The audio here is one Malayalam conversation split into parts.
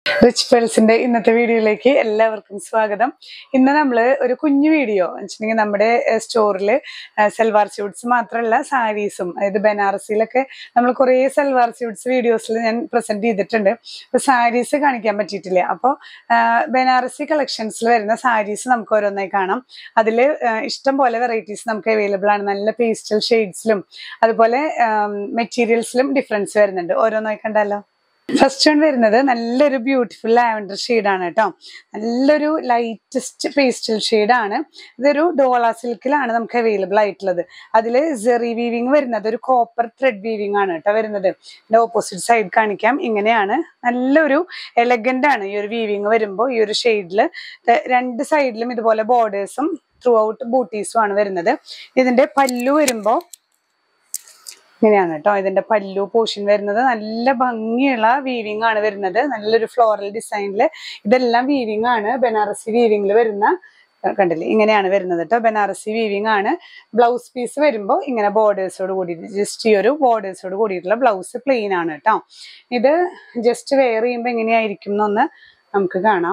റിച്ച് പേൾസിന്റെ ഇന്നത്തെ വീഡിയോയിലേക്ക് എല്ലാവർക്കും സ്വാഗതം ഇന്ന് നമ്മൾ ഒരു കുഞ്ഞു വീഡിയോ വെച്ചിട്ടുണ്ടെങ്കിൽ നമ്മുടെ സ്റ്റോറിൽ സൽവാർ സ്യൂട്ട്സ് മാത്രമല്ല സാരീസും അതായത് ബനാറസിയിലൊക്കെ നമ്മൾ കുറേ സൽവാർ സ്യൂട്ട്സ് വീഡിയോസിൽ ഞാൻ പ്രസന്റ് ചെയ്തിട്ടുണ്ട് അപ്പോൾ സാരീസ് കാണിക്കാൻ പറ്റിയിട്ടില്ല അപ്പോൾ ബനാറസി കളക്ഷൻസിൽ വരുന്ന സാരീസ് നമുക്ക് ഓരോന്നായി കാണാം അതിൽ ഇഷ്ടം പോലെ വെറൈറ്റീസ് നമുക്ക് അവൈലബിൾ ആണ് നല്ല പേസ്റ്റൽ ഷെയ്ഡ്സിലും അതുപോലെ മെറ്റീരിയൽസിലും ഡിഫറൻസ് വരുന്നുണ്ട് ഓരോന്നായി കണ്ടല്ലോ ഫസ്റ്റ് വൺ വരുന്നത് നല്ലൊരു ബ്യൂട്ടിഫുൾ ലാവൻഡർ ഷെയ്ഡാണ് കേട്ടോ നല്ലൊരു ലൈറ്റസ്റ്റ് പേസ്റ്റൽ ഷെയ്ഡാണ് ഇതൊരു ഡോള സിൽക്കിലാണ് നമുക്ക് അവൈലബിൾ ആയിട്ടുള്ളത് അതിൽ ജെറി വീവിങ് വരുന്നത് ഒരു കോപ്പർ ത്രെഡ് വീവിങ് ആണ് കേട്ടോ വരുന്നത് ഇതിന്റെ ഓപ്പോസിറ്റ് സൈഡ് കാണിക്കാം ഇങ്ങനെയാണ് നല്ലൊരു എലഗന്റ് ആണ് ഈ ഒരു വീവിങ് വരുമ്പോൾ ഈ ഒരു ഷെയ്ഡിൽ രണ്ട് സൈഡിലും ഇതുപോലെ ബോർഡേഴ്സും ത്രൂ ഔട്ട് ബൂട്ടീസും ആണ് വരുന്നത് ഇതിന്റെ പല്ലു വരുമ്പോൾ ഇങ്ങനെയാണ് കേട്ടോ ഇതിന്റെ പല്ലു പോർഷൻ വരുന്നത് നല്ല ഭംഗിയുള്ള വീവിംഗ് ആണ് വരുന്നത് നല്ലൊരു ഫ്ലോറൽ ഡിസൈനിൽ ഇതെല്ലാം വീവിംഗ് ആണ് ബനാറസി വീവിംഗിൽ വരുന്ന കണ്ടില്ലേ ഇങ്ങനെയാണ് വരുന്നത് കേട്ടോ ബനാറസി വീവിംഗ് ആണ് ബ്ലൗസ് പീസ് വരുമ്പോൾ ഇങ്ങനെ ബോർഡേഴ്സോട് കൂടിയിട്ട് ജസ്റ്റ് ഈ ഒരു ബോർഡേഴ്സോട് കൂടിയിട്ടുള്ള ബ്ലൗസ് പ്ലെയിൻ ആണ് കേട്ടോ ഇത് ജസ്റ്റ് വെയർ ചെയ്യുമ്പോൾ എങ്ങനെയായിരിക്കും എന്നൊന്ന് നമുക്ക് കാണാം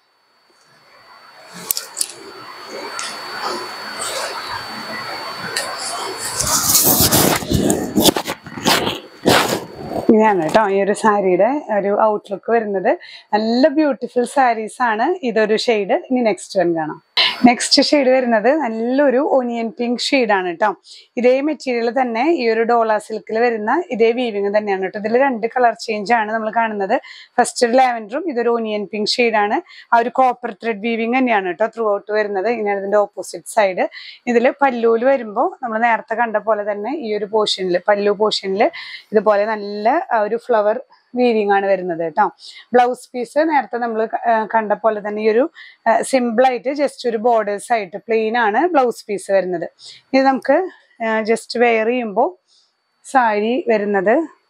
ഇങ്ങനെയാണ് കേട്ടോ ഈ ഒരു സാരിയുടെ ഒരു ഔട്ട്ലുക്ക് വരുന്നത് നല്ല ബ്യൂട്ടിഫുൾ സാരീസ് ആണ് ഇതൊരു ഷെയ്ഡ് ഇനി നെക്സ്റ്റ് വൺ കാണാം നെക്സ്റ്റ് ഷെയ്ഡ് വരുന്നത് നല്ലൊരു ഒനിയൻ പിങ്ക് ഷെയ്ഡാണ് കേട്ടോ ഇതേ മെറ്റീരിയൽ തന്നെ ഈ ഒരു ഡോള സിൽക്കിൽ വരുന്ന ഇതേ വീവിങ് തന്നെയാണ് കേട്ടോ ഇതിൽ രണ്ട് കളർ ചേഞ്ച് ആണ് നമ്മൾ കാണുന്നത് ഫസ്റ്റ് ഒരു ലാവൻഡറും ഇതൊരു ഒനിയൻ പിങ്ക് ഷെയ്ഡാണ് ആ ഒരു കോപ്പർ ത്രെഡ് വീവിങ് തന്നെയാണ് കേട്ടോ ത്രൂ ഔട്ട് വരുന്നത് ഇങ്ങനെയാണ് ഇതിന്റെ ഓപ്പോസിറ്റ് സൈഡ് ഇതിൽ പല്ലൂല് വരുമ്പോൾ നമ്മൾ നേരത്തെ കണ്ട പോലെ തന്നെ ഈ ഒരു പോർഷനിൽ പല്ലു പോർഷനിൽ ഇതുപോലെ നല്ല ആ ഒരു ഫ്ലവർ വീവിങ് ആണ് വരുന്നത് കേട്ടോ ബ്ലൗസ് പീസ് നേരത്തെ നമ്മൾ കണ്ട പോലെ തന്നെ ഈ ഒരു സിമ്പിൾ ആയിട്ട് ജസ്റ്റ് ഒരു ബോർഡേഴ്സ് ആയിട്ട് പ്ലെയിൻ ആണ് ബ്ലൗസ് പീസ് വരുന്നത് ഇത് നമുക്ക് ജസ്റ്റ് വെയർ ചെയ്യുമ്പോൾ സാരി വരുന്നത്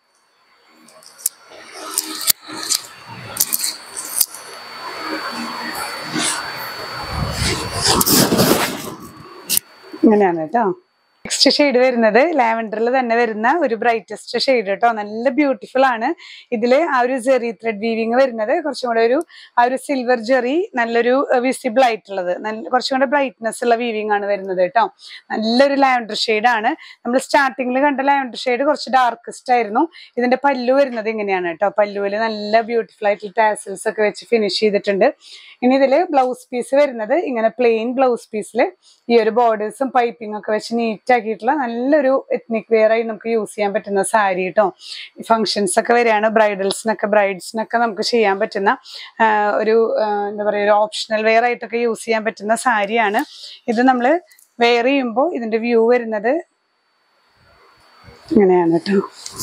ഇങ്ങനെയാണ് കേട്ടോ നെക്സ്റ്റ് ഷെയ്ഡ് വരുന്നത് ലാവൻഡറിൽ തന്നെ വരുന്ന ഒരു ബ്രൈറ്റസ്റ്റ് ഷെയ്ഡ് കേട്ടോ നല്ല ബ്യൂട്ടിഫുൾ ആണ് ഇതിൽ ആ ഒരു ജെറി ത്രെഡ് വീവിങ് വരുന്നത് കുറച്ചും കൂടെ ഒരു ആ ഒരു സിൽവർ ജെറി നല്ലൊരു വിസിബിൾ ആയിട്ടുള്ളത് നല്ല കുറച്ചും കൂടെ ബ്രൈറ്റ്നെസ് ഉള്ള വീവിങ് ആണ് വരുന്നത് കേട്ടോ നല്ലൊരു ലാവൻഡർ ഷെയ്ഡ് ആണ് നമ്മൾ സ്റ്റാർട്ടിങ്ങിൽ കണ്ട ലാവൻഡർ ഷെയ്ഡ് കുറച്ച് ഡാർക്കസ്റ്റ് ആയിരുന്നു ഇതിന്റെ പല്ലു വരുന്നത് ഇങ്ങനെയാണ് കേട്ടോ പല്ലുവിൽ നല്ല ബ്യൂട്ടിഫുൾ ആയിട്ടുള്ള ടാസൽസ് ഒക്കെ വെച്ച് ഫിനിഷ് ചെയ്തിട്ടുണ്ട് ഇനി ഇതിൽ ബ്ലൗസ് പീസ് വരുന്നത് ഇങ്ങനെ പ്ലെയിൻ ബ്ലൗസ് പീസിൽ ഈ ഒരു ബോർഡേഴ്സും പൈപ്പിംഗ് ഒക്കെ വെച്ച് നീറ്റ് ആക്കിയിട്ടുള്ള നല്ലൊരു എത്നിക് വെയർ ആയി നമുക്ക് യൂസ് ചെയ്യാൻ പറ്റുന്ന സാരി കേട്ടോ ഫങ്ഷൻസ് ഒക്കെ വരികയാണ് ബ്രൈഡൽസിനൊക്കെ ബ്രൈഡ്സിനൊക്കെ നമുക്ക് ചെയ്യാൻ പറ്റുന്ന ഒരു എന്താ പറയുക ഒരു ഓപ്ഷണൽ വെയർ ആയിട്ടൊക്കെ യൂസ് ചെയ്യാൻ പറ്റുന്ന സാരിയാണ് ഇത് നമ്മൾ വെയർ ചെയ്യുമ്പോൾ ഇതിന്റെ വ്യൂ വരുന്നത് ഇങ്ങനെയാണ് കേട്ടോ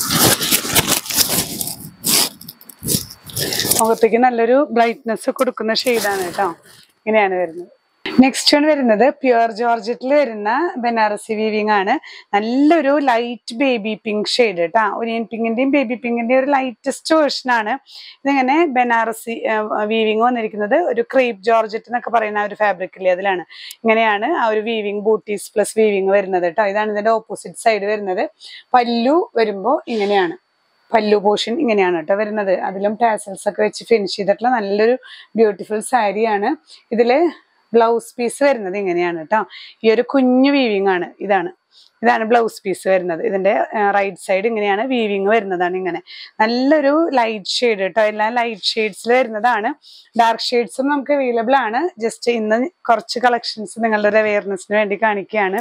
മുഖത്തേക്ക് നല്ലൊരു ബ്രൈറ്റ്നെസ് കൊടുക്കുന്ന ഷെയ്ഡാണ് കേട്ടോ ഇങ്ങനെയാണ് വരുന്നത് നെക്സ്റ്റ് വൺ വരുന്നത് പ്യുവർ ജോർജറ്റിൽ വരുന്ന ബനാറസി വീവിംഗ് ആണ് നല്ലൊരു ലൈറ്റ് ബേബി പിങ്ക് ഷെയ്ഡ് കേട്ടോ ഒനിയൻ പിങ്കിന്റെയും ബേബി പിങ്കിന്റെയും ഒരു ലൈറ്റസ്റ്റ് വേർഷൻ ആണ് ഇതിങ്ങനെ ബനാറസി വീവിംഗ് വന്നിരിക്കുന്നത് ഒരു ക്രീപ്പ് ജോർജറ്റ് എന്നൊക്കെ പറയുന്ന ആ ഒരു ഫാബ്രിക്കില്ലേ അതിലാണ് ഇങ്ങനെയാണ് ആ ഒരു വീവിംഗ് ബൂട്ടീസ് പ്ലസ് വീവിംഗ് വരുന്നത് കേട്ടോ ഇതാണ് ഇതിന്റെ ഓപ്പോസിറ്റ് സൈഡ് വരുന്നത് പല്ലു വരുമ്പോൾ ഇങ്ങനെയാണ് പല്ലു പോർഷൻ ഇങ്ങനെയാണ് കേട്ടോ വരുന്നത് അതിലും ടാസൽസ് ഒക്കെ വെച്ച് ഫിനിഷ് ചെയ്തിട്ടുള്ള നല്ലൊരു ബ്യൂട്ടിഫുൾ സാരിയാണ് ഇതില് ബ്ലൗസ് പീസ് വരുന്നത് ഇങ്ങനെയാണ് കേട്ടോ ഈ ഒരു കുഞ്ഞു വീവിംഗ് ആണ് ഇതാണ് ഇതാണ് ബ്ലൗസ് പീസ് വരുന്നത് ഇതിന്റെ റൈറ്റ് സൈഡ് ഇങ്ങനെയാണ് വീവിങ് വരുന്നതാണ് ഇങ്ങനെ നല്ലൊരു ലൈറ്റ് ഷെയ്ഡ് കേട്ടോ എല്ലാം ലൈറ്റ് ഷെയ്ഡ്സിൽ വരുന്നതാണ് ഡാർക്ക് ഷെയ്ഡ്സും നമുക്ക് അവൈലബിൾ ആണ് ജസ്റ്റ് ഇന്ന് കുറച്ച് കളക്ഷൻസ് നിങ്ങളുടെ ഒരു അവയർനെസ്സിന് വേണ്ടി കാണിക്കുകയാണ്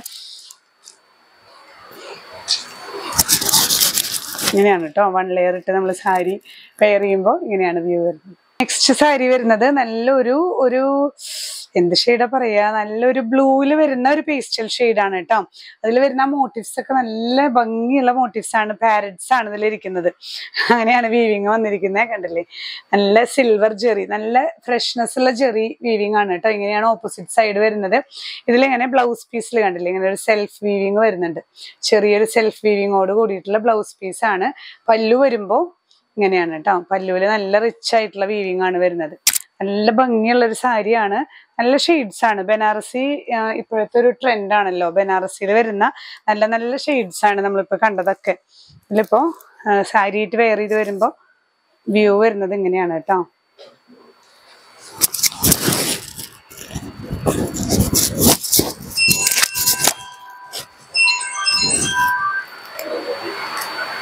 ഇങ്ങനെയാണ് കേട്ടോ വൺ ലെയർ ഇട്ട് നമ്മൾ സാരി പെയർ ചെയ്യുമ്പോൾ ഇങ്ങനെയാണ് വ്യൂ വരുന്നത് നെക്സ്റ്റ് സാരി വരുന്നത് നല്ലൊരു ഒരു എന്ത് ഷെയ്ഡാ പറയാ നല്ലൊരു ബ്ലൂവിൽ വരുന്ന ഒരു പേസ്റ്റൽ ഷെയ്ഡാണ് കേട്ടോ അതിൽ വരുന്ന മോട്ടീവ്സ് ഒക്കെ നല്ല ഭംഗിയുള്ള മോട്ടീവ്സ് ആണ് പാരറ്റ്സ് ആണ് ഇതിലിരിക്കുന്നത് അങ്ങനെയാണ് വീവിങ് വന്നിരിക്കുന്നത് കണ്ടില്ലേ നല്ല സിൽവർ ജെറി നല്ല ഫ്രഷ്നെസ് ഉള്ള ജെറി വീവിങ് ആണ് കേട്ടോ ഇങ്ങനെയാണ് ഓപ്പോസിറ്റ് സൈഡ് വരുന്നത് ഇതിലിങ്ങനെ ബ്ലൗസ് പീസിൽ കണ്ടില്ലേ ഇങ്ങനെ ഒരു സെൽഫ് വീവിങ് വരുന്നുണ്ട് ചെറിയൊരു സെൽഫ് വീവിങ്ങോട് കൂടിയിട്ടുള്ള ബ്ലൗസ് പീസാണ് പല്ലു വരുമ്പോൾ ഇങ്ങനെയാണ് കേട്ടോ പല്ലുവിൽ നല്ല റിച്ച് ആയിട്ടുള്ള വീവിങ് ആണ് വരുന്നത് നല്ല ഭംഗിയുള്ള ഒരു സാരിയാണ് നല്ല ഷെയ്ഡ്സ് ആണ് ബനാറസി ആ, ഇപ്പോഴത്തെ ഒരു ട്രെൻഡ് ആണല്ലോ ബനാറസിയിൽ വരുന്ന നല്ല നല്ല ഷെയ്ഡ്സ് ആണ് നമ്മളിപ്പോ കണ്ടതൊക്കെ ഇതിലിപ്പോ സാരി ആയിട്ട് വെയർ ചെയ്ത് വരുമ്പോൾ വ്യൂ വരുന്നത് ഇങ്ങനെയാണ് കേട്ടോ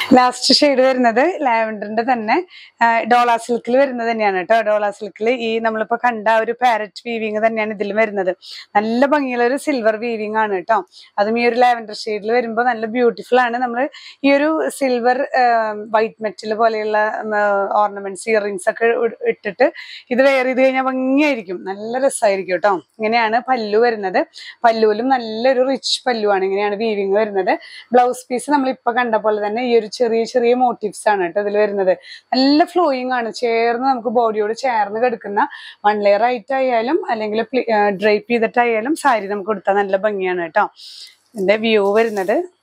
ലാസ്റ്റ് ഷെയ്ഡ് വരുന്നത് ലാവൻഡറിന്റെ തന്നെ ഡോളാ സിൽക്കിൽ വരുന്നത് തന്നെയാണ് കേട്ടോ ഡോളാ സിൽക്കിൽ ഈ നമ്മളിപ്പോ കണ്ട ആ ഒരു പാരറ്റ് വീവിങ് തന്നെയാണ് ഇതിലും വരുന്നത് നല്ല ഭംഗിയുള്ള ഒരു സിൽവർ വീവിങ് ആണ് കേട്ടോ അതും ഈ ഒരു ലാവൻഡർ ഷെയ്ഡിൽ വരുമ്പോൾ നല്ല ബ്യൂട്ടിഫുൾ ആണ് നമ്മൾ ഈ ഒരു സിൽവർ വൈറ്റ് മെറ്റൽ പോലെയുള്ള ഓർണമെന്റ്സ് ഇയറിങ്സ് ഒക്കെ ഇ- ഇട്ടിട്ട് ഇത് വെയർ ചെയ്ത് കഴിഞ്ഞാൽ ഭംഗിയായിരിക്കും നല്ല രസമായിരിക്കും കേട്ടോ ഇങ്ങനെയാണ് പല്ലു വരുന്നത് പല്ലുവിലും നല്ലൊരു റിച്ച് പല്ലുവാണ് ഇങ്ങനെയാണ് വീവിങ് വരുന്നത് ബ്ലൗസ് പീസ് നമ്മൾ ഇപ്പൊ കണ്ട പോലെ തന്നെ ഈ ഒരു ചെറിയ ചെറിയ മോട്ടീവ്സ് ആണ് കേട്ടോ ഇതിൽ വരുന്നത് നല്ല ഫ്ലോയിങ് ആണ് ചേർന്ന് നമുക്ക് ബോഡിയോട് ചേർന്ന് കിടക്കുന്ന വൺ ലെയർ ആയിട്ട് ആയാലും അല്ലെങ്കിൽ ഡ്രൈപ്പ് ചെയ്തിട്ടായാലും സാരി നമുക്ക് കൊടുത്താൽ നല്ല ഭംഗിയാണ് കേട്ടോ ഇതിന്റെ വ്യൂ വരുന്നത്